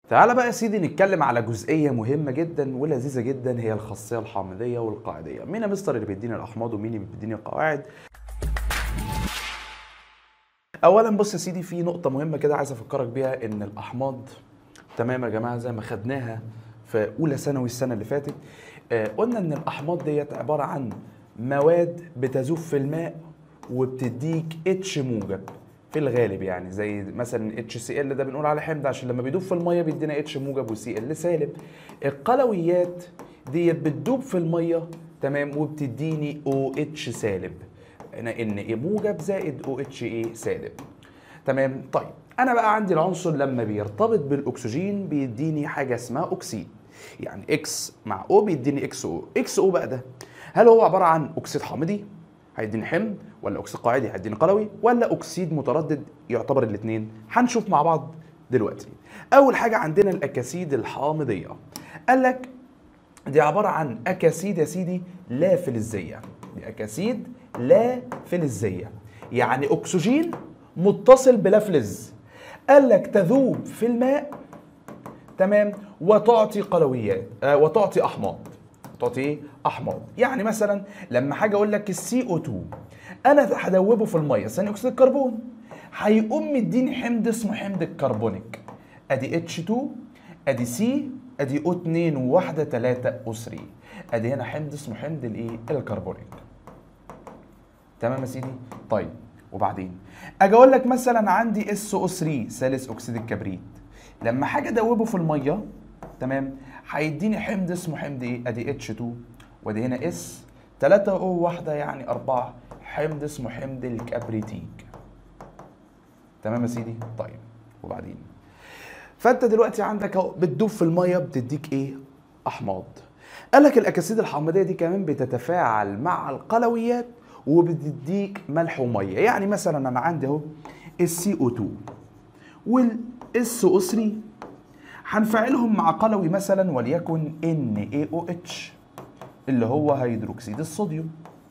تعالى بقى يا سيدي نتكلم على جزئية مهمة جدا ولذيذة جدا هي الخاصية الحامضية والقاعدية مين يا مستر اللي بيديني الأحماض ومين اللي بيديني القواعد أولا بص يا سيدي في نقطة مهمة كده عايز أفكرك بيها إن الأحماض تمام يا جماعة زي ما خدناها في أولى ثانوي السنة اللي فاتت آه قلنا إن الأحماض ديت عبارة عن مواد بتذوب في الماء وبتديك اتش موجب في الغالب يعني زي مثلا اتش سي ال ده بنقول عليه حمض عشان لما بيدوب في الميه بيدينا اتش موجب وسي ال سالب القلويات ديت بتدوب في الميه تمام وبتديني او اتش سالب ان ايه موجب زائد او اتش ايه سالب تمام طيب انا بقى عندي العنصر لما بيرتبط بالاكسجين بيديني حاجه اسمها اكسيد يعني اكس مع او بيديني اكس او اكس او بقى ده هل هو عباره عن اكسيد حامضي هيديني حمض ولا اكسيد قاعدي هيديني قلوي ولا اكسيد متردد يعتبر الاثنين هنشوف مع بعض دلوقتي اول حاجه عندنا الاكاسيد الحامضيه قال لك دي عباره عن اكاسيد يا سيدي لا فلزيه دي اكاسيد لا فلزيه يعني اكسجين متصل بلا فلز قال لك تذوب في الماء تمام وتعطي قلويات آه وتعطي احماض تعطي ايه؟ احماض يعني مثلا لما حاجه اقول لك السي او 2 انا هدوبه في الميه ثاني اكسيد الكربون هيقوم مديني حمض اسمه حمض الكربونيك ادي اتش 2 ادي سي ادي او 2 وواحده 3 او 3 ادي هنا حمض اسمه حمض الايه؟ الكربونيك تمام يا سيدي؟ طيب وبعدين اجي اقول لك مثلا عندي اس او 3 ثالث اكسيد الكبريت لما حاجه ادوبه في الميه تمام هيديني حمض اسمه حمض ايه؟ ادي اتش 2 وادي هنا اس 3 او واحده يعني 4 حمض اسمه حمض الكبريتيك. تمام يا سيدي؟ طيب وبعدين فانت دلوقتي عندك اهو بتدوب في الميه بتديك ايه؟ احماض. قال لك الاكاسيد الحامضيه دي كمان بتتفاعل مع القلويات وبتديك ملح وميه، يعني مثلا انا عندي اهو السي او 2 والاس او 3 هنفعلهم مع قلوي مثلا وليكن NaOH اللي هو هيدروكسيد الصوديوم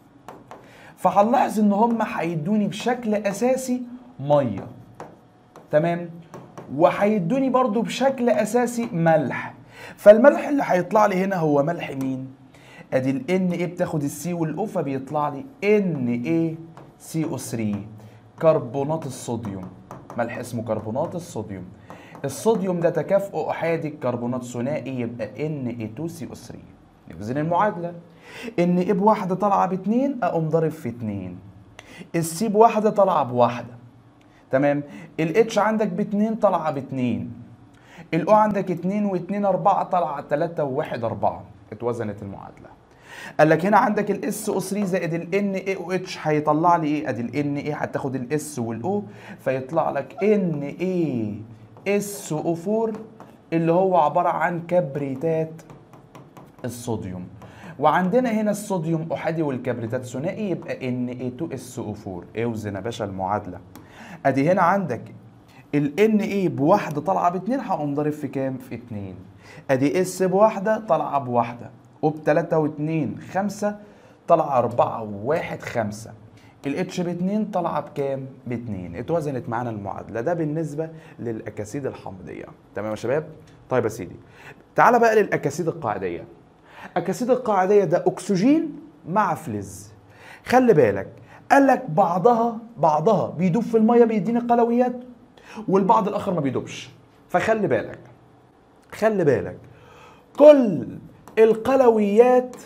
فهنلاحظ ان هم هيدوني بشكل اساسي ميه تمام وهيدوني برضو بشكل اساسي ملح فالملح اللي هيطلع لي هنا هو ملح مين ادي ال Na بتاخد السي والاو فبيطلع لي NaCO3 كربونات الصوديوم ملح اسمه كربونات الصوديوم الصوديوم ده تكافؤ احادي كربونات ثنائي يبقى Na2CO3 نوزن المعادله ان ايه بواحده طالعه باتنين اقوم ضارب في اتنين السي بواحده طالعه بواحده تمام الاتش عندك باتنين طالعه باتنين الاو عندك اتنين واتنين اربعه طالعه تلاته وواحد اربعه اتوزنت المعادله قال لك هنا عندك الاس او 3 زائد الان اي او اتش هيطلع لي ايه ادي الان اي هتاخد الاس والاو فيطلع لك ان اي اس او 4 اللي هو عباره عن كبريتات الصوديوم وعندنا هنا الصوديوم احادي والكبريتات ثنائي يبقى ان اي 2 اس او 4 اوزن يا باشا المعادله ادي هنا عندك ال ان اي بواحده طالعه باتنين هقوم ضارب في كام؟ في اتنين ادي اس بواحده طالعه بواحده وبتلاته واتنين خمسه طالعه اربعه وواحد خمسه الاتش باتنين طالعه بكام؟ باتنين اتوزنت معانا المعادله ده بالنسبه للاكاسيد الحامضيه تمام يا شباب؟ طيب يا سيدي تعالى بقى للاكاسيد القاعديه اكاسيد القاعديه ده اكسجين مع فلز خلي بالك قال لك بعضها بعضها بيدوب في الميه بيديني قلويات والبعض الاخر ما بيدوبش فخلي بالك خلي بالك كل القلويات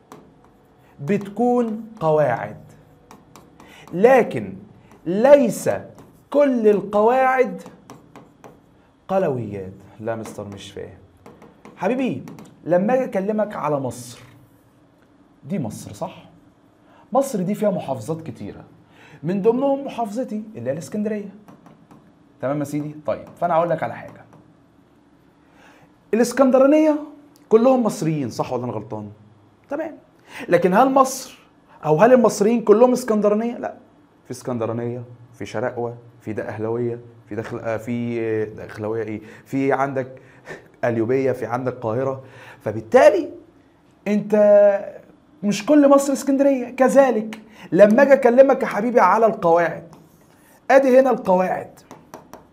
بتكون قواعد لكن ليس كل القواعد قلويات لا مستر مش فاهم حبيبي لما اجي اكلمك على مصر دي مصر صح مصر دي فيها محافظات كتيره من ضمنهم محافظتي اللي هي الاسكندريه تمام يا سيدي طيب فانا هقول لك على حاجه الاسكندرانيه كلهم مصريين صح ولا انا غلطان تمام لكن هل مصر او هل المصريين كلهم اسكندرانيه لا في اسكندرانيه في شرقوه في دقهلويه في دخل آه، في دخلويه ايه في عندك اليوبيه في عندك القاهره فبالتالي انت مش كل مصر اسكندريه كذلك لما اجي اكلمك يا حبيبي على القواعد ادي هنا القواعد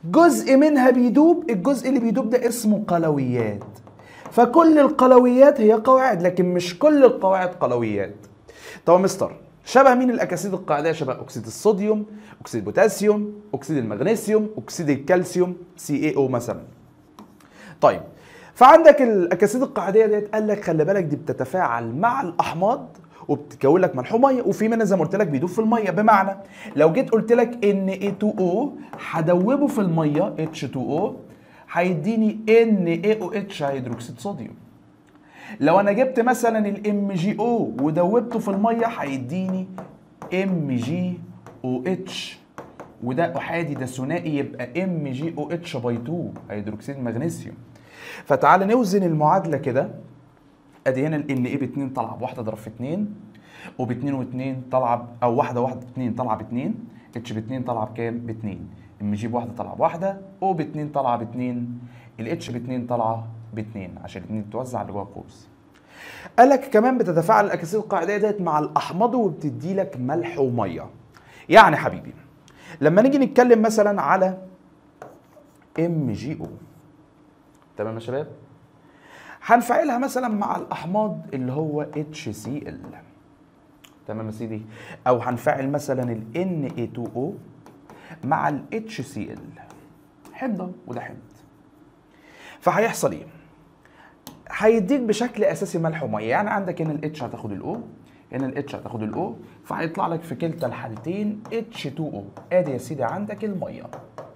جزء منها بيدوب الجزء اللي بيدوب ده اسمه قلويات فكل القلويات هي قواعد لكن مش كل القواعد قلويات طب يا مستر شبه مين الاكاسيد القاعديه شبه اكسيد الصوديوم اكسيد البوتاسيوم اكسيد المغنيسيوم اكسيد الكالسيوم سي اي او مثلا طيب فعندك الاكاسيد القاعديه ديت قال لك خلي بالك دي بتتفاعل مع الاحماض وبتكون لك ملح وميه وفي منها زي ما قلت لك بيدوب في الميه بمعنى لو جيت قلت لك ان A2O هدوبه في الميه H2O هيديني NaOH هيدروكسيد صوديوم لو انا جبت مثلا الام جي او ودوبته في الميه هيديني ام جي او اتش وده احادي ده ثنائي يبقى ام جي او اتش باي 2 هيدروكسيد مغنيسيوم فتعال نوزن المعادله كده ادي هنا الان ايه ب 2 طالعه بواحده اضرب في 2 وب 2 و2 طالعه او واحده واحده 2 طالعه ب 2 اتش ب 2 طالعه بكام؟ ب 2 ام جي بواحده طالعه بواحده او ب 2 طالعه ب 2 الاتش ب 2 طالعه ب 2 عشان الاثنين تتوزع اللي جوه القوس. قال لك كمان بتتفاعل الاكاسيد القاعديه ديت مع الاحماض وبتدي لك ملح وميه. يعني حبيبي لما نيجي نتكلم مثلا على ام جي او تمام يا شباب؟ هنفعلها مثلا مع الاحماض اللي هو اتش سي ال تمام يا سيدي او هنفعل مثلا ال Na2O مع ال HCl حمض وده حمض فهيحصل ايه هيديك بشكل اساسي ملح وميه يعني عندك هنا ال H هتاخد ال O هنا ال H هتاخد ال O فهيطلع لك في كلتا الحالتين H2O ادي يا سيدي عندك الميه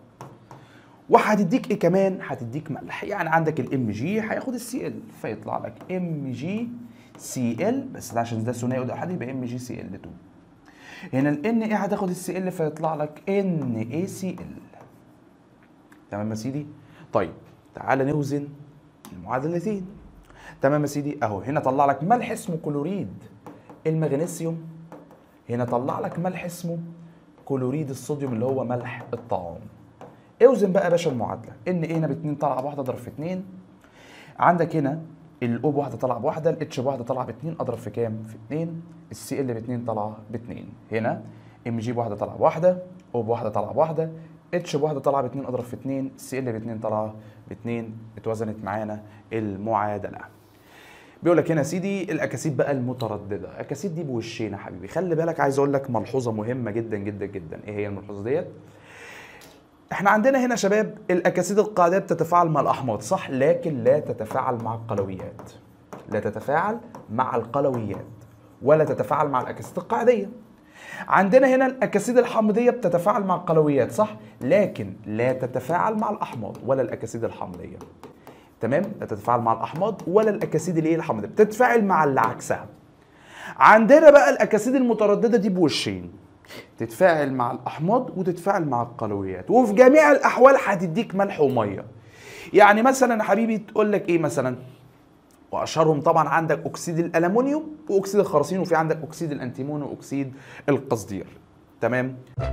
وهتديك ايه كمان؟ هتديك ملح، يعني عندك الام جي هياخد السي ال فيطلع لك ام جي سي ال بس ده عشان ده ثنائي وده احادي يبقى ام جي سي ال 2. هنا الان ايه هتاخد السي ال فيطلع لك ان اي سي ال. تمام يا سيدي؟ طيب تعالى نوزن المعادلتين. تمام يا سيدي؟ اهو هنا طلع لك ملح اسمه كلوريد المغنيسيوم هنا طلع لك ملح اسمه كلوريد الصوديوم اللي هو ملح الطعام. اوزن بقى يا باشا المعادله ان ايه هنا ب 2 طالعه بواحده اضرب في 2 عندك هنا الاو بواحده طالعه بواحده الاتش بواحده طالعه ب 2 اضرب في كام؟ في 2 السي ال ب 2 طالعه ب 2 هنا ام جي بواحده طالعه بواحده او بواحده طالعه بواحده اتش بواحده طالعه ب 2 اضرب في 2 السي ال ب 2 طالعه ب 2 اتوزنت معانا المعادله بيقول لك هنا يا سيدي الاكاسيد بقى المتردده الاكاسيد دي بوشين يا حبيبي خلي بالك عايز اقول لك ملحوظه مهمه جدا جدا جدا ايه هي الملحوظه ديت احنا عندنا هنا شباب الاكاسيد القاعديه بتتفاعل مع الاحماض صح لكن لا تتفاعل مع القلويات لا تتفاعل مع القلويات ولا تتفاعل مع الاكاسيد القاعديه عندنا هنا الاكاسيد الحامضيه بتتفاعل مع القلويات صح لكن لا تتفاعل مع الاحماض ولا الاكاسيد الحامضيه تمام لا تتفاعل مع الاحماض ولا الاكاسيد اللي هي الحامضيه بتتفاعل مع اللي عكسها عندنا بقى الاكاسيد المتردده دي بوشين تتفاعل مع الاحماض وتتفاعل مع القلويات وفي جميع الاحوال هتديك ملح وميه يعني مثلا يا حبيبي تقول لك ايه مثلا واشهرهم طبعا عندك اكسيد الالومنيوم واكسيد الخرسين وفي عندك اكسيد الانتيمون واكسيد القصدير تمام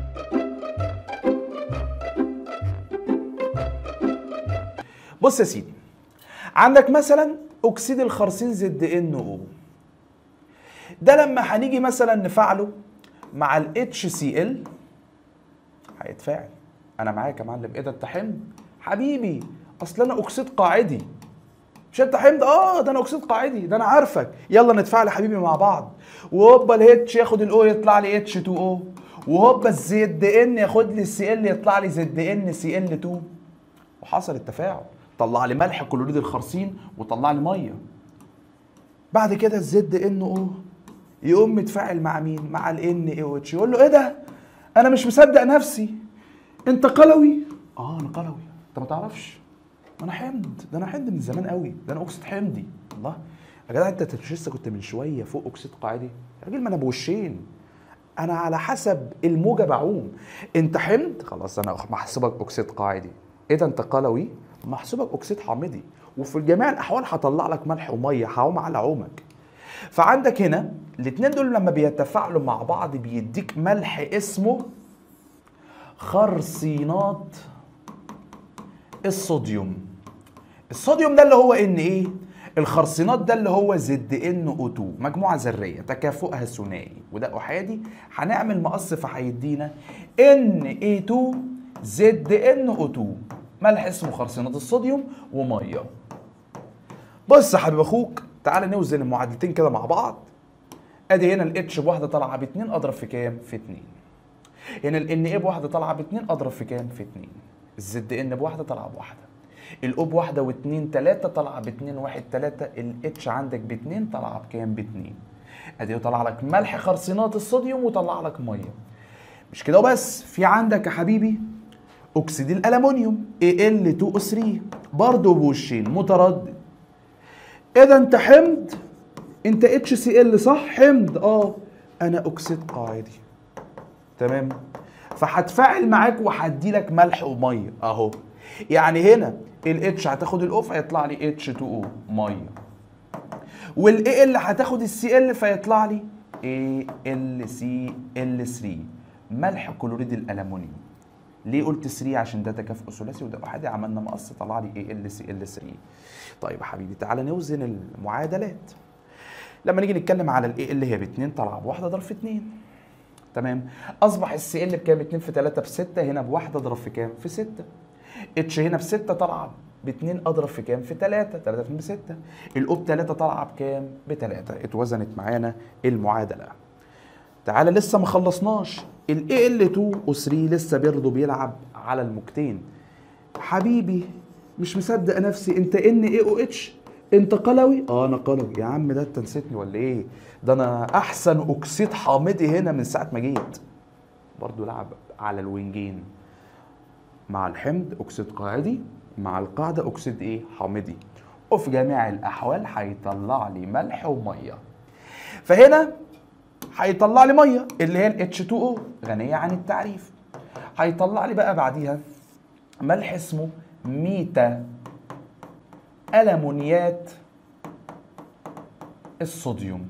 بص يا سيدي عندك مثلا اكسيد الخرسين زد ان او ده لما هنيجي مثلا نفعله مع ال HCl هيتفاعل انا معاك يا معلم ايه ده انت حمض حبيبي اصل انا اكسيد قاعدي مش انت حمض اه ده انا اكسيد قاعدي ده انا عارفك يلا نتفاعل يا حبيبي مع بعض وهوبا الاتش ياخد الاو يطلع لي اتش 2 او وهوبا الزد ان ياخد لي السي ال يطلع لي زد ان سي ال 2 وحصل التفاعل طلع لي ملح كلوريد الخرسين وطلع لي ميه بعد كده الزد ان او يقوم متفاعل مع مين؟ مع ال ان اي او اتش يقول له ايه ده؟ انا مش مصدق نفسي انت قلوي؟ اه انا قلوي انت ما تعرفش ما انا حمض ده انا حمض من زمان قوي ده انا اكسيد حمضي الله يا جدع انت مش لسه كنت من شويه فوق اكسيد قاعدي يا راجل ما انا بوشين انا على حسب الموجه بعوم انت حمض خلاص انا محسوبك اكسيد قاعدي ايه ده انت قلوي محسوبك اكسيد حامضي وفي جميع الاحوال هطلع لك ملح وميه هعوم على عومك فعندك هنا الاثنين دول لما بيتفاعلوا مع بعض بيديك ملح اسمه خرسينات الصوديوم الصوديوم ده اللي هو ان ايه الخرسينات ده اللي هو زد ان او 2 مجموعه ذريه تكافؤها ثنائي وده احادي هنعمل مقص فهيدينا ان اي 2 زد ان او 2 ملح اسمه خرسانات الصوديوم وميه بص يا حبيب اخوك تعال نوزن المعادلتين كده مع بعض ادي هنا الاتش بواحده طالعه باتنين اضرب في كام في اتنين هنا الان ايه بواحده طالعه باتنين اضرب في كام في اتنين الزد ان بواحده طالعه بواحده الاو بواحده واتنين تلاته طالعه باتنين واحد تلاته الاتش عندك باتنين طالعه بكام باتنين ادي طلع لك ملح خرسانات الصوديوم وطلع لك ميه مش كده وبس في عندك يا حبيبي اكسيد الالومنيوم Al2O3 برضه بوشين متردد ايه ده انت حمض انت اتش سي ال صح حمض اه انا اكسيد قاعدي تمام فهتفاعل معاك وهدي لك ملح وميه اهو يعني هنا الاتش هتاخد الاوف هيطلع لي اتش 2 او ميه والاي ال هتاخد السي ال فيطلع لي اي ال سي ال 3 ملح كلوريد الالومنيوم ليه قلت 3 عشان ده تكافؤ ثلاثي وده احادي عملنا مقص طلع لي اي ال سي ال 3 طيب يا حبيبي تعالى نوزن المعادلات لما نيجي نتكلم على الاي ال هي ب 2 طالعه بواحده ضرب في 2 تمام اصبح السي ال بكام 2 في 3 ب 6 هنا بواحده اضرب في كام في 6 اتش هنا ب 6 طالعه ب 2 اضرب في كام في 3 3 في 6 الاو ب 3 طالعه بكام ب 3 اتوزنت معانا المعادله تعالى لسه ما خلصناش الاي ال 2 و 3 لسه برضه بيلعب على الموجتين حبيبي مش مصدق نفسي انت ان اي او اتش انت قلوي اه انا قلوي يا عم ده انت نسيتني ولا ايه ده انا احسن اكسيد حامضي هنا من ساعه ما جيت برضه لعب على الوينجين مع الحمض اكسيد قاعدي مع القاعده اكسيد ايه حامضي وفي جميع الاحوال هيطلع لي ملح وميه فهنا هيطلع لي ميه اللي هي ال H2O غنيه عن التعريف هيطلع لي بقى بعديها ملح اسمه ميتا ألمونيات الصوديوم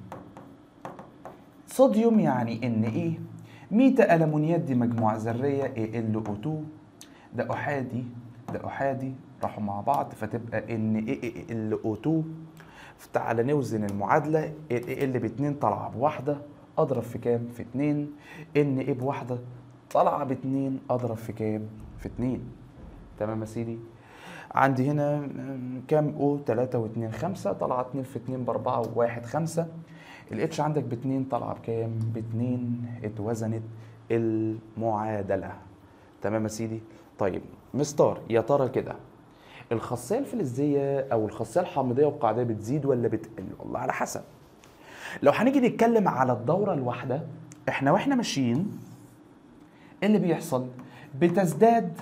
صوديوم يعني ان ايه ميتا ألمونيات دي مجموعة ذرية AlO2 ده أحادي ده أحادي راحوا مع بعض فتبقى ان AlO2 تعالى نوزن المعادلة ال باتنين طالعة بواحدة أضرب في كام؟ في اتنين ان ايه بواحدة طالعة باتنين أضرب في كام؟ في اتنين تمام يا سيدي؟ عندي هنا كام او 3 و2 5 طالعه 2 في 2 ب 4 و1 5 الاتش عندك ب 2 طالعه بكام؟ ب 2 اتوزنت المعادله تمام يا سيدي؟ طيب مستار يا ترى كده الخاصيه الفلزيه او الخاصيه الحامضيه والقاعديه بتزيد ولا بتقل؟ والله على حسب لو هنيجي نتكلم على الدوره الواحده احنا واحنا ماشيين ايه اللي بيحصل؟ بتزداد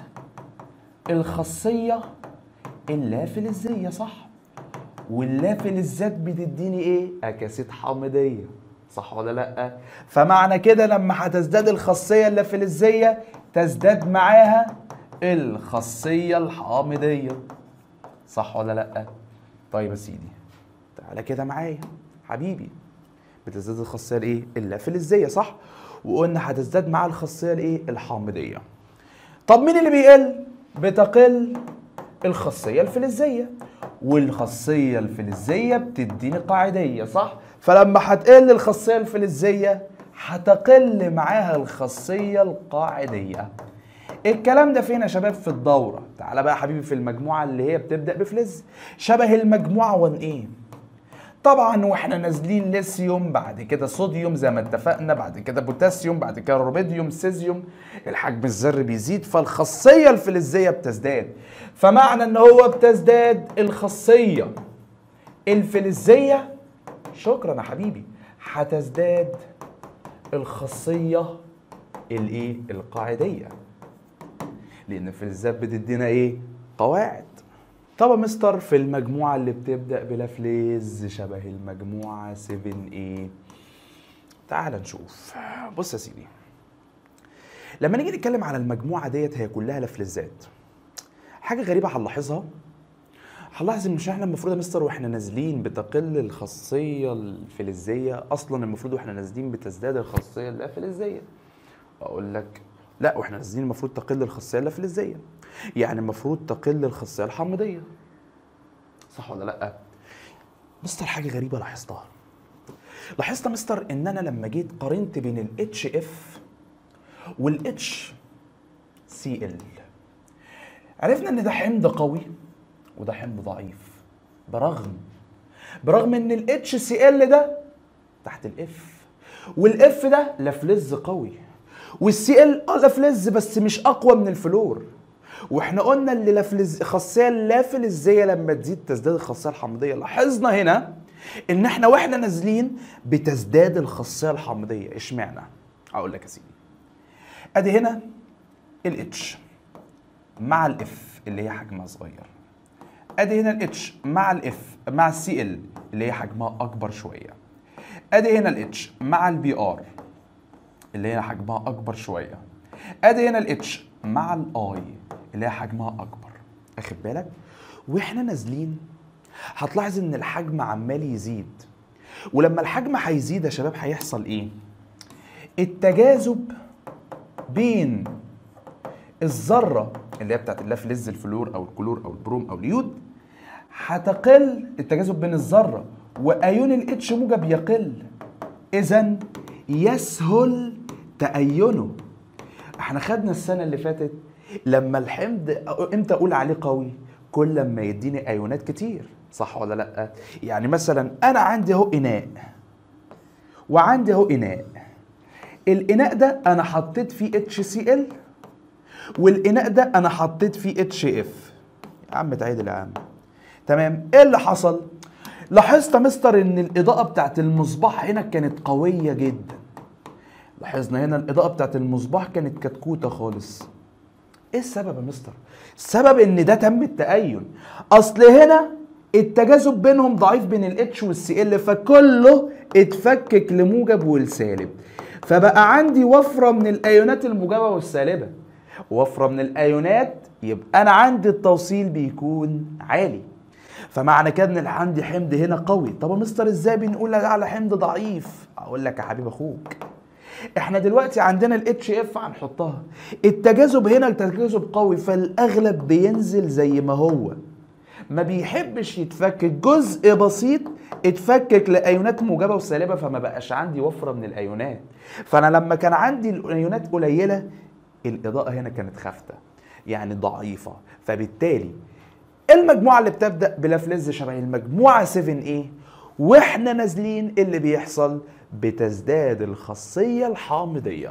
الخاصيه اللافلزيه صح واللافلزات بتديني ايه اكاسيد حامضيه صح ولا لا فمعنى كده لما هتزداد الخاصيه اللافلزيه تزداد معاها الخاصيه الحامضيه صح ولا لا طيب يا سيدي تعالى كده معايا حبيبي بتزداد الخاصيه الايه اللافلزيه صح وقلنا هتزداد معاها الخاصيه الايه الحامضيه طب مين اللي بيقل بتقل الخاصية الفلزية والخاصية الفلزية بتديني قاعدية صح؟ فلما هتقل الخاصية الفلزية هتقل معاها الخاصية القاعدية الكلام ده فين يا شباب في الدورة تعالى بقى يا حبيبي في المجموعة اللي هي بتبدأ بفلز شبه المجموعة 1 ايه طبعا واحنا نازلين ليثيوم بعد كده صوديوم زي ما اتفقنا بعد كده بوتاسيوم بعد كده روبيديوم سيزيوم الحجم الذري بيزيد فالخاصيه الفلزيه بتزداد فمعنى ان هو بتزداد الخاصيه الفلزيه شكرا يا حبيبي هتزداد الخاصيه الايه القاعديه لان الفلزات بتدينا ايه قواعد طب يا مستر في المجموعة اللي بتبدأ بلافليز شبه المجموعة 7A تعال نشوف بص يا سيدي لما نيجي نتكلم على المجموعة ديت هي كلها لافلزات حاجة غريبة هنلاحظها هنلاحظ ان مش احنا المفروض يا مستر واحنا نازلين بتقل الخاصية الفلزية اصلا المفروض واحنا نازلين بتزداد الخاصية اللافلزية اقول لك لا واحنا نازلين المفروض تقل الخاصية اللافلزية يعني المفروض تقل الخاصيه الحامضيه صح ولا لا مستر حاجه غريبه لاحظتها لاحظت يا مستر ان انا لما جيت قارنت بين الاتش اف والاتش سي ال عرفنا ان ده حمض قوي وده حمض ضعيف برغم برغم ان الاتش سي ال ده تحت الاف والاف ده لفلز قوي والسي ال اه لفلز بس مش اقوى من الفلور واحنا قلنا اللي لفلز خاصيه اللافلزيه لما تزيد تزداد الخاصيه الحمضيه لاحظنا هنا ان احنا واحنا نازلين بتزداد الخاصيه الحمضيه اشمعنى اقول لك يا سيدي ادي هنا الاتش مع الاف اللي هي حجمها صغير ادي هنا الاتش مع الاف مع السي ال اللي هي حجمها اكبر شويه ادي هنا الاتش مع البي ار اللي هي حجمها اكبر شويه ادي هنا الاتش مع الاي اللي هي حجمها اكبر اخد بالك واحنا نازلين هتلاحظ ان الحجم عمال يزيد ولما الحجم هيزيد يا شباب هيحصل ايه التجاذب بين الذره اللي هي بتاعت اللافلز الفلور او الكلور او البروم او اليود هتقل التجاذب بين الذره وايون الاتش موجب يقل اذا يسهل تأينه احنا خدنا السنه اللي فاتت لما الحمض امتى اقول عليه قوي كل لما يديني ايونات كتير صح ولا لا يعني مثلا انا عندي اهو اناء وعندي اهو اناء الاناء ده انا حطيت فيه اتش سي ال والاناء ده انا حطيت فيه اتش اف يا عم تعيد يا عم تمام ايه اللي حصل لاحظت يا مستر ان الاضاءه بتاعت المصباح هنا كانت قويه جدا لاحظنا هنا الاضاءه بتاعت المصباح كانت كتكوته خالص ايه السبب يا مستر السبب ان ده تم التأين اصل هنا التجاذب بينهم ضعيف بين الاتش والسي ال فكله اتفكك لموجب والسالب فبقى عندي وفره من الايونات الموجبه والسالبه وفره من الايونات يبقى انا عندي التوصيل بيكون عالي فمعنى كده ان عندي حمض هنا قوي طب يا مستر ازاي بنقول على حمض ضعيف اقول لك يا حبيب اخوك احنا دلوقتي عندنا الاتش اف هنحطها التجاذب هنا التجاذب قوي فالاغلب بينزل زي ما هو ما بيحبش يتفكك جزء بسيط اتفكك لايونات موجبه وسالبه فما بقاش عندي وفره من الايونات فانا لما كان عندي الايونات قليله الاضاءه هنا كانت خافته يعني ضعيفه فبالتالي المجموعه اللي بتبدا بلافلز شبه المجموعه 7A واحنا نازلين اللي بيحصل بتزداد الخاصيه الحامضيه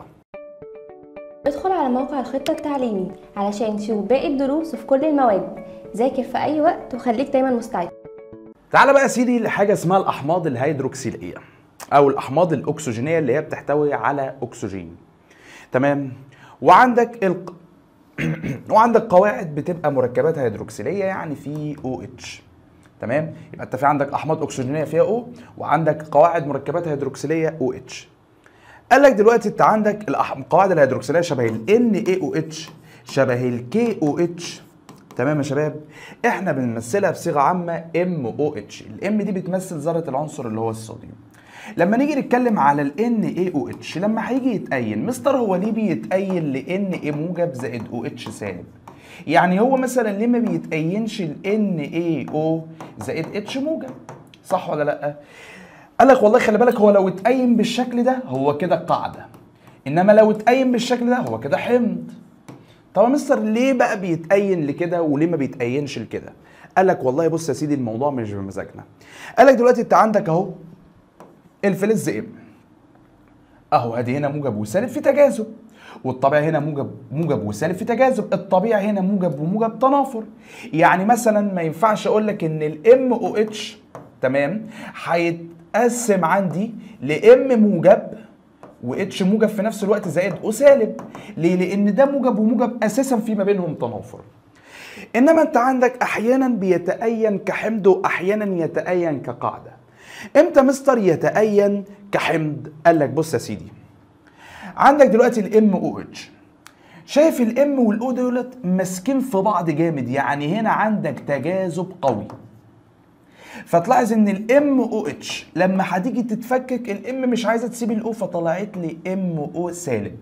ادخل على موقع الخطة التعليمي علشان تشوف باقي الدروس في كل المواد ذاكر في أي وقت وخليك دايما مستعد تعال بقى يا سيدي لحاجه اسمها الاحماض الهيدروكسيليه او الاحماض الاكسجينيه اللي هي بتحتوي على اكسجين تمام وعندك الق... وعندك قواعد بتبقى مركبات هيدروكسيليه يعني في او اتش تمام يبقى انت في عندك احماض اكسجينيه فيها او وعندك قواعد مركبات هيدروكسيليه او اتش قال لك دلوقتي انت عندك الأح- القواعد الهيدروكسيليه شبه ال NaOH شبه ال KOH تمام يا شباب احنا بنمثلها بصيغه عامه MOH الام دي بتمثل ذره العنصر اللي هو الصوديوم لما نيجي نتكلم على ال NaOH لما هيجي يتأين مستر هو ليه بيتأين ل Na موجب زائد OH سالب يعني هو مثلا ليه ما بيتأينش ال NaO زائد H موجب صح ولا لا قال لك والله خلي بالك هو لو اتقيم بالشكل ده هو كده قاعده انما لو اتقيم بالشكل ده هو كده حمض طب يا مستر ليه بقى بيتقين لكده وليه ما بيتقينش لكده قال لك والله بص يا سيدي الموضوع مش بمزاجنا قال لك دلوقتي انت عندك اهو الفلز ام اهو ادي هنا موجب وسالب في تجاذب والطبيعي هنا موجب موجب وسالب في تجاذب الطبيعي هنا موجب وموجب تنافر يعني مثلا ما ينفعش اقول لك ان الام او اتش تمام هيتقسم عندي لام موجب واتش موجب في نفس الوقت زائد او سالب ليه لان ده موجب وموجب اساسا في ما بينهم تنافر انما انت عندك احيانا بيتأين كحمض واحيانا يتأين كقاعده امتى مستر يتأين كحمض قال لك بص يا سيدي عندك دلوقتي الام او اتش شايف الام والاو دولت ماسكين في بعض جامد يعني هنا عندك تجاذب قوي فتلاحظ ان الام او اتش لما هتيجي تتفكك الام مش عايزه تسيب الاو فطلعت لي ام او سالب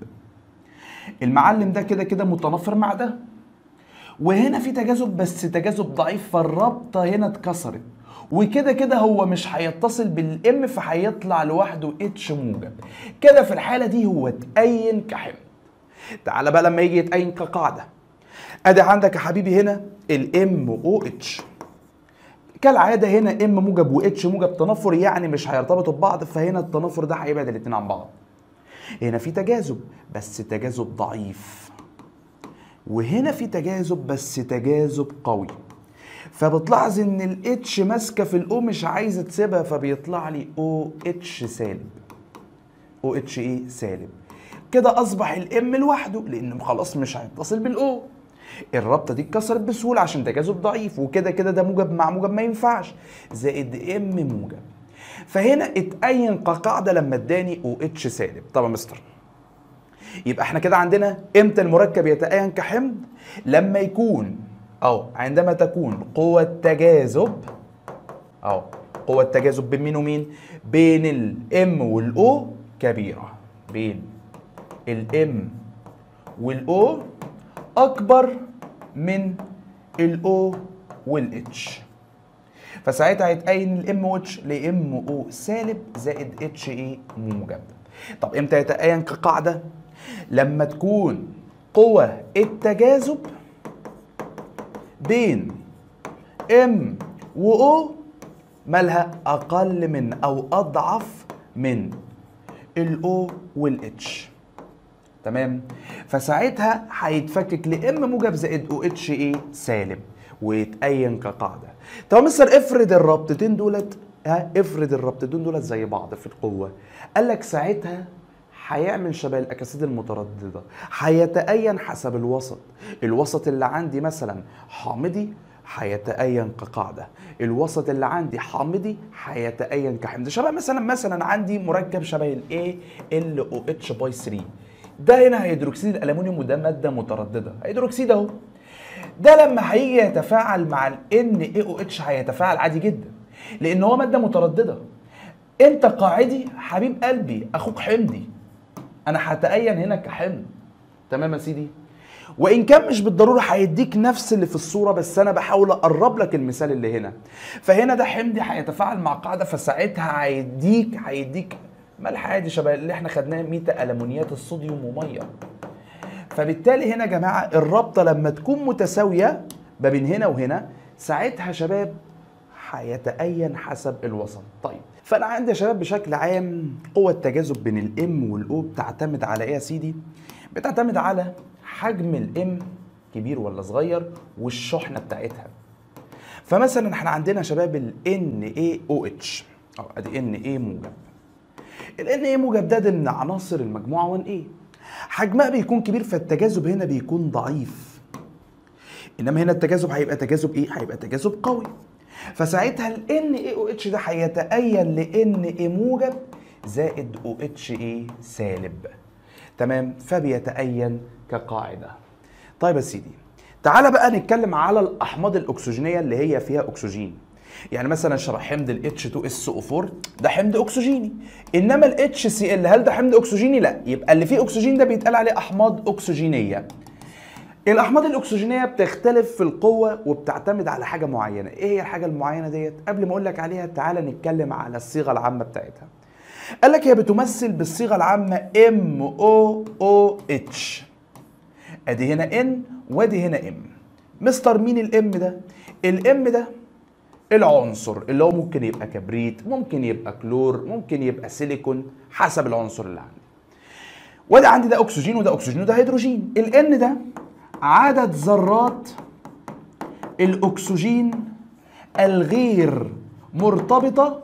المعلم ده كده كده متنافر مع ده وهنا في تجاذب بس تجاذب ضعيف فالرابطه هنا اتكسرت وكده كده هو مش هيتصل بالام فهيطلع لوحده اتش موجب كده في الحاله دي هو اتأين كحمض تعالى بقى لما يجي يتأين كقاعده ادي عندك يا حبيبي هنا الام او اتش كالعاده هنا ام موجب واتش موجب تنافر يعني مش هيرتبطوا ببعض فهنا التنافر ده هيبعد الاتنين عن بعض هنا في تجاذب بس تجاذب ضعيف وهنا في تجاذب بس تجاذب قوي فبتلاحظ ان الاتش ماسكه في الاو مش عايزه تسيبها فبيطلع لي او اتش سالب او اتش ايه سالب كده اصبح الام لوحده لان خلاص مش هيتصل بالاو الرابطه دي اتكسرت بسهوله عشان تجاذب ضعيف وكده كده ده موجب مع موجب ما ينفعش زائد ام موجب فهنا اتأين كقاعده لما اداني او اتش سالب طب يا مستر يبقى احنا كده عندنا امتى المركب يتأين كحمض لما يكون او عندما تكون قوة تجاذب او قوة تجاذب بين مين ومين بين الام والاو كبيرة بين الام والاو اكبر من الاو والاتش فساعتها هيتأين الام واتش لام او سالب زائد اتش ايه موجب طب امتى يتأين كقاعدة لما تكون قوة التجاذب بين ام و او مالها اقل من او اضعف من الاو والاتش تمام فساعتها هيتفكك لام موجب زائد او اتش ايه سالب ويتأين كقاعدة طب يا مستر افرض الرابطتين دولت ها افرض الرابطتين دولت زي بعض في القوة قال لك ساعتها هيعمل شبه الاكاسيد المتردده هيتأين حسب الوسط الوسط اللي عندي مثلا حامضي هيتأين كقاعدة الوسط اللي عندي حامضي هيتأين كحمض شبه مثلا مثلا عندي مركب شبه ال ALOH باي 3 ده هنا هيدروكسيد الألمنيوم وده مادة مترددة هيدروكسيد اهو ده لما هيجي يتفاعل مع ال NaOH هيتفاعل عادي جدا لأن هو مادة مترددة انت قاعدي حبيب قلبي اخوك حمدي انا هتأين هنا كحمل تمام يا سيدي وان كان مش بالضروره هيديك نفس اللي في الصوره بس انا بحاول اقرب لك المثال اللي هنا فهنا ده حمدي هيتفاعل مع قاعده فساعتها هيديك هيديك ملح عادي شبه اللي احنا خدناه ميتا الومنيات الصوديوم وميه فبالتالي هنا يا جماعه الرابطه لما تكون متساويه ما بين هنا وهنا ساعتها يا شباب هيتأين حسب الوسط طيب فانا عندي يا شباب بشكل عام قوة التجاذب بين الام والاو بتعتمد على ايه يا سيدي بتعتمد على حجم الام كبير ولا صغير والشحنة بتاعتها فمثلا احنا عندنا يا شباب ال NaOH اه ادي Na موجب ال Na موجب ده ضمن عناصر المجموعة 1A حجمها بيكون كبير فالتجاذب هنا بيكون ضعيف انما هنا التجاذب هيبقى تجاذب ايه هيبقى تجاذب قوي فساعتها ال NaOH ده هيتأين ل Na موجب زائد OH ايه سالب تمام فبيتأين كقاعدة طيب يا سيدي تعالى بقى نتكلم على الأحماض الأكسجينية اللي هي فيها أكسجين يعني مثلا شرح حمض ال H2SO4 ده حمض أكسجيني إنما ال HCl هل ده حمض أكسجيني؟ لا يبقى اللي فيه أكسجين ده بيتقال عليه أحماض أكسجينية الاحماض الاكسجينيه بتختلف في القوه وبتعتمد على حاجه معينه ايه هي الحاجه المعينه ديت قبل ما اقول لك عليها تعالى نتكلم على الصيغه العامه بتاعتها قال لك هي بتمثل بالصيغه العامه ام او او اتش ادي هنا ان وادي هنا ام مستر مين الام ده الام ده العنصر اللي هو ممكن يبقى كبريت ممكن يبقى كلور ممكن يبقى سيليكون حسب العنصر اللي عندي وادي عندي ده اكسجين وده اكسجين وده هيدروجين الان ده عدد ذرات الاكسجين الغير مرتبطه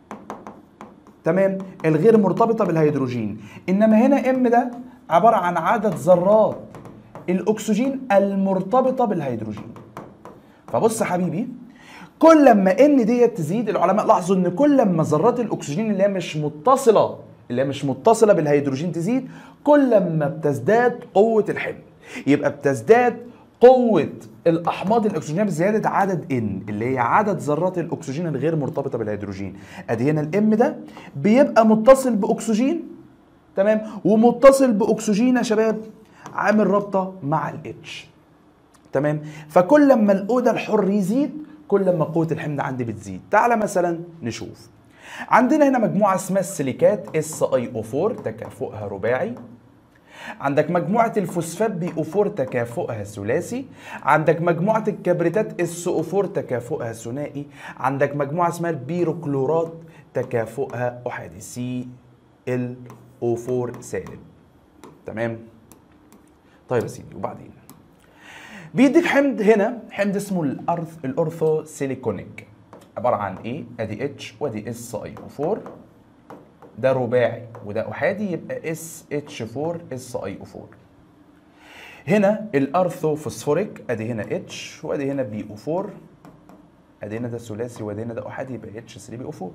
تمام الغير مرتبطه بالهيدروجين انما هنا ام ده عباره عن عدد ذرات الاكسجين المرتبطه بالهيدروجين فبص يا حبيبي كل ما ان ديت تزيد العلماء لاحظوا ان كل ما ذرات الاكسجين اللي هي مش متصله اللي هي مش متصله بالهيدروجين تزيد كل ما بتزداد قوه الحمل يبقى بتزداد قوة الأحماض الأكسجينية بزيادة عدد N اللي هي عدد ذرات الأكسجين الغير مرتبطة بالهيدروجين أدي هنا الإم ده بيبقى متصل بأكسجين تمام ومتصل بأكسجين يا شباب عامل رابطة مع الاتش تمام فكل ما الأو ده الحر يزيد كل ما قوة الحمل عندي بتزيد تعالى مثلا نشوف عندنا هنا مجموعة اسمها السيليكات اس اي او 4 تكافؤها رباعي عندك مجموعة الفوسفات بي او 4 تكافؤها ثلاثي عندك مجموعة الكبريتات اس او 4 تكافؤها ثنائي عندك مجموعة اسمها البيروكلورات تكافؤها احادي سي ال او 4 سالب تمام طيب يا سيدي وبعدين بيديك حمض هنا حمض اسمه الارث الاورثو سيليكونيك عباره عن ايه ادي اتش وادي اس اي او 4 ده رباعي وده احادي يبقى اس اتش 4 اس اي او 4 هنا الارثو فوسفوريك ادي هنا اتش وادي هنا بي او 4 ادي هنا ده ثلاثي وادي هنا ده احادي يبقى اتش 3 بي او 4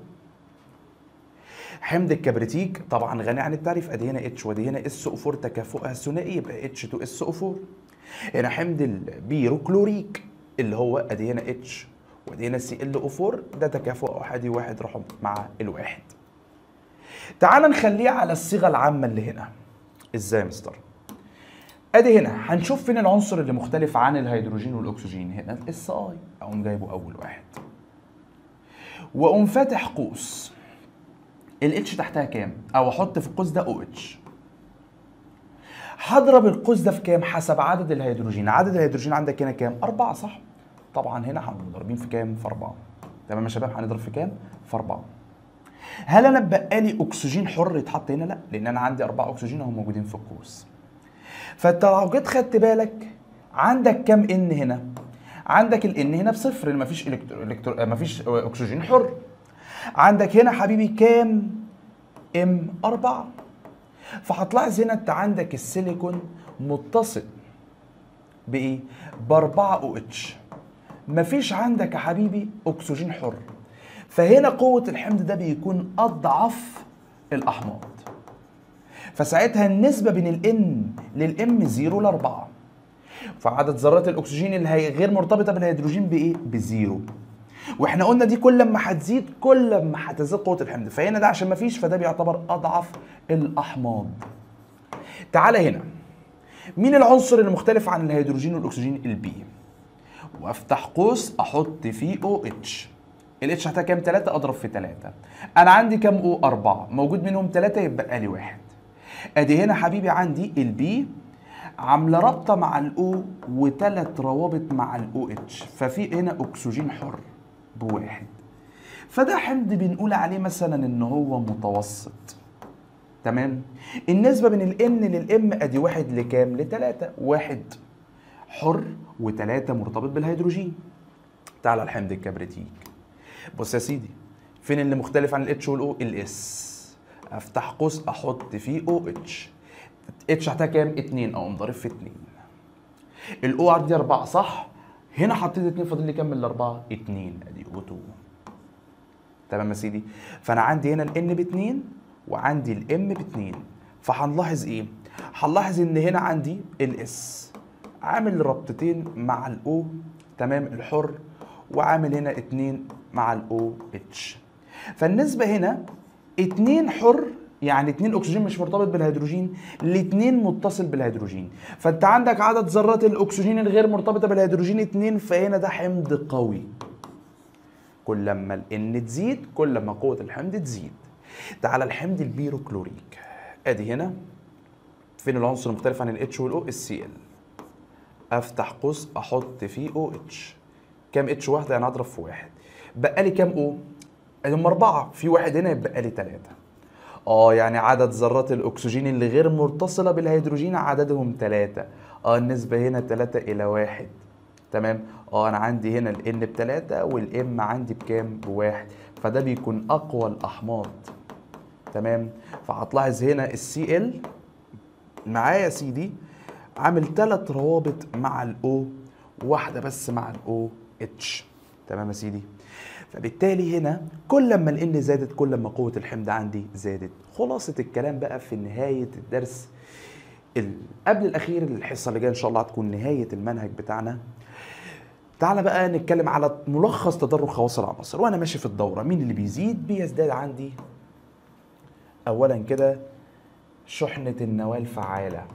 حمض الكبريتيك طبعا غني عن التعريف ادي هنا اتش وادي هنا اس او 4 تكافؤها ثنائي يبقى اتش 2 اس او 4 هنا حمض البيروكلوريك اللي هو ادي هنا اتش وادي هنا سي ال او 4 ده تكافؤ احادي واحد رقم مع الواحد تعال نخليه على الصيغه العامه اللي هنا ازاي يا مستر ادي هنا هنشوف فين العنصر اللي مختلف عن الهيدروجين والاكسجين هنا الاس اي اقوم جايبه اول واحد واقوم فاتح قوس الاتش تحتها كام او احط في القوس ده او اتش هضرب القوس ده في كام حسب عدد الهيدروجين عدد الهيدروجين عندك هنا كام أربعة صح طبعا هنا هنضربين ضاربين في كام في أربعة تمام يا شباب هنضرب في كام في أربعة هل انا بقى لي اكسجين حر يتحط هنا لا لان انا عندي اربعه اكسجين اهم موجودين في القوس فانت لو جيت خدت بالك عندك كام ان هنا عندك الان هنا بصفر لان مفيش الكترو الكترو مفيش اكسجين حر عندك هنا حبيبي كام ام أربعة فهتلاحظ هنا انت عندك السيليكون متصل بايه باربعة او اتش مفيش عندك يا حبيبي اكسجين حر فهنا قوة الحمض ده بيكون أضعف الأحماض فساعتها النسبة بين الإن للإم 0 ل 4 فعدد ذرات الأكسجين اللي هي غير مرتبطة بالهيدروجين بإيه؟ بزيرو واحنا قلنا دي كل ما هتزيد كل ما هتزيد قوة الحمض فهنا ده عشان ما فيش فده بيعتبر أضعف الأحماض تعالى هنا مين العنصر المختلف عن الهيدروجين والأكسجين البي وافتح قوس احط فيه او اتش الاتش تحتها كام 3 اضرب في 3 انا عندي كام او 4 موجود منهم 3 يبقى لي واحد ادي هنا حبيبي عندي البي عامله رابطه مع الاو وثلاث روابط مع الاو اتش ففي هنا اكسجين حر بواحد فده حمض بنقول عليه مثلا ان هو متوسط تمام النسبه بين الان للام ادي واحد لكام لثلاثة واحد حر وثلاثة مرتبط بالهيدروجين تعال على الحمض الكبريتيك بص يا سيدي فين اللي مختلف عن الاتش والاو الاس افتح قوس احط فيه او اتش اتش تحتها كام 2 اقوم ضارب في 2 الاو عندي 4 صح هنا حطيت 2 فاضل لي كام من الاربعه 2 ادي او 2 تمام يا سيدي فانا عندي هنا الان ب 2 وعندي الام ب 2 فهنلاحظ ايه هنلاحظ ان هنا عندي الاس عامل ربطتين مع الاو تمام الحر وعامل هنا اتنين مع الاو اتش فالنسبة هنا اتنين حر يعني اتنين اكسجين مش مرتبط بالهيدروجين الاتنين متصل بالهيدروجين فانت عندك عدد ذرات الاكسجين الغير مرتبطة بالهيدروجين اتنين فهنا ده حمض قوي كل ما الان تزيد كل ما قوة الحمض تزيد تعالى الحمض البيروكلوريك ادي هنا فين العنصر المختلف عن الاتش والاو السي ال افتح قوس احط فيه او اتش كام اتش واحده يعني اضرب في واحد بقى لي كام او هم اربعه في واحد هنا يبقى لي ثلاثه اه يعني عدد ذرات الاكسجين اللي غير متصله بالهيدروجين عددهم ثلاثه اه النسبه هنا ثلاثة الى واحد تمام اه انا عندي هنا الان بثلاثة والام عندي بكام بواحد فده بيكون اقوى الاحماض تمام فهتلاحظ هنا السي ال معايا يا سيدي عامل ثلاث روابط مع الاو واحده بس مع الاو اتش تمام يا سيدي فبالتالي هنا كل ما الان زادت كل ما قوه الحمض عندي زادت خلاصه الكلام بقى في نهايه الدرس ال- قبل الاخير الحصه اللي جايه ان شاء الله هتكون نهايه المنهج بتاعنا تعالى بقى نتكلم على ملخص تدرج خواص العناصر وانا ماشي في الدوره مين اللي بيزيد بيزداد عندي اولا كده شحنه النواه الفعاله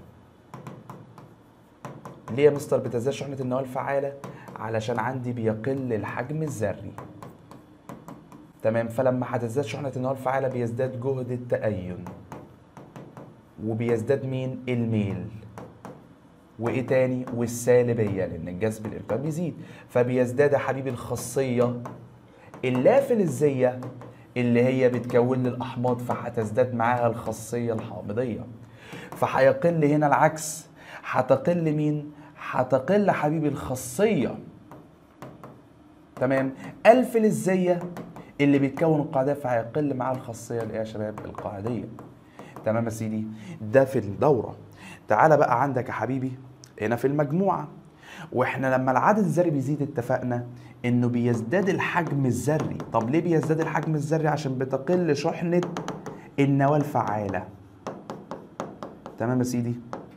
ليه يا مستر بتزداد شحنة النواة الفعالة؟ علشان عندي بيقل الحجم الذري. تمام فلما هتزداد شحنة النواة الفعالة بيزداد جهد التأين. وبيزداد مين الميل وايه تاني والسالبيه لان الجذب الالكترون بيزيد فبيزداد يا حبيبي الخاصيه اللافلزيه اللي هي بتكون لي الاحماض فهتزداد معاها الخاصيه الحامضيه فهيقل هنا العكس هتقل مين هتقل حبيبي الخاصيه تمام الفلزيه اللي بيتكون القاعديه فهيقل معاها الخاصيه اللي هي يا شباب القاعديه تمام يا سيدي ده في الدوره تعالى بقى عندك يا حبيبي هنا في المجموعه واحنا لما العدد الذري بيزيد اتفقنا انه بيزداد الحجم الذري طب ليه بيزداد الحجم الذري عشان بتقل شحنه النواه الفعاله تمام يا سيدي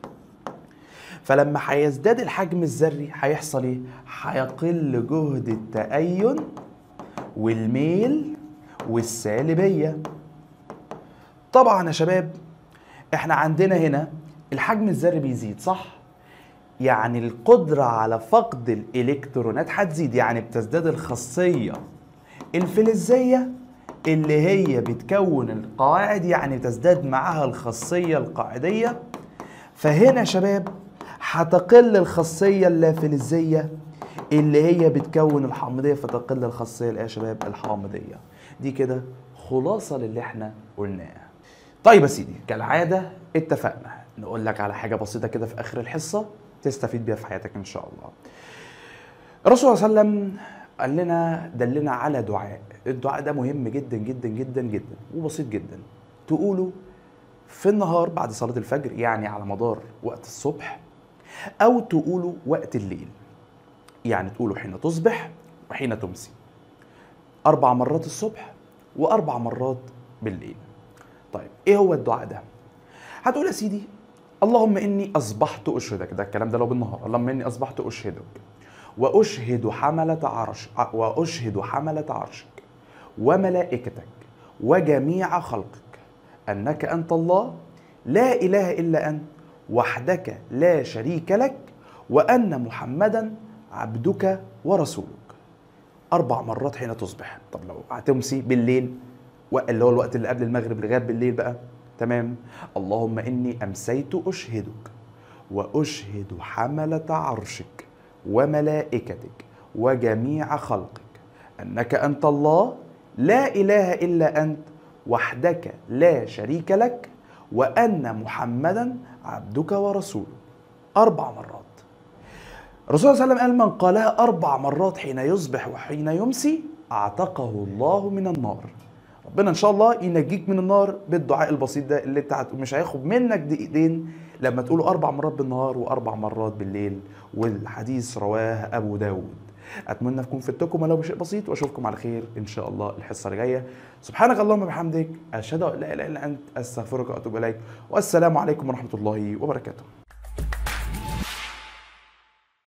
فلما هيزداد الحجم الذري هيحصل ايه هيقل جهد التأين والميل والسالبيه طبعا يا شباب احنا عندنا هنا الحجم الذري بيزيد صح يعني القدرة على فقد الإلكترونات هتزيد يعني بتزداد الخاصية الفلزية اللي هي بتكون القواعد يعني بتزداد معاها الخاصية القاعدية فهنا يا شباب هتقل الخاصية اللافلزية اللي هي بتكون الحامضية فتقل الخاصية اللي هي يا شباب الحامضية دي كده خلاصة للي احنا قلناه طيب يا سيدي كالعادة اتفقنا نقول لك على حاجة بسيطة كده في آخر الحصة تستفيد بيها في حياتك إن شاء الله الرسول صلى الله عليه وسلم قال لنا دلنا على دعاء الدعاء ده مهم جدا جدا جدا جدا وبسيط جدا تقوله في النهار بعد صلاة الفجر يعني على مدار وقت الصبح أو تقوله وقت الليل يعني تقوله حين تصبح وحين تمسي أربع مرات الصبح وأربع مرات بالليل طيب إيه هو الدعاء ده؟ هتقول يا سيدي اللهم إني أصبحت أشهدك ده الكلام ده لو بالنهار اللهم إني أصبحت أشهدك وأشهد حملة عرش وأشهد حملة عرشك وملائكتك وجميع خلقك أنك أنت الله لا إله إلا أنت وحدك لا شريك لك وأن محمدا عبدك ورسولك أربع مرات حين تصبح طب لو هتمسي بالليل اللي هو الوقت اللي قبل المغرب لغاية بالليل بقى تمام اللهم إني أمسيت أشهدك وأشهد حملة عرشك وملائكتك وجميع خلقك أنك أنت الله لا إله إلا أنت وحدك لا شريك لك وأن محمدا عبدك ورسولك أربع مرات الرسول صلى الله عليه وسلم قال من قالها أربع مرات حين يصبح وحين يمسي أعتقه الله من النار ربنا إن شاء الله ينجيك من النار بالدعاء البسيط ده اللي أنت مش هياخد منك دقيقتين لما تقوله أربع مرات بالنهار وأربع مرات بالليل والحديث رواه أبو داود اتمنى اكون فدتكم ولو بشيء بسيط واشوفكم على خير ان شاء الله الحصه اللي جايه سبحانك اللهم وبحمدك اشهد ان لا اله الا انت استغفرك واتوب اليك والسلام عليكم ورحمه الله وبركاته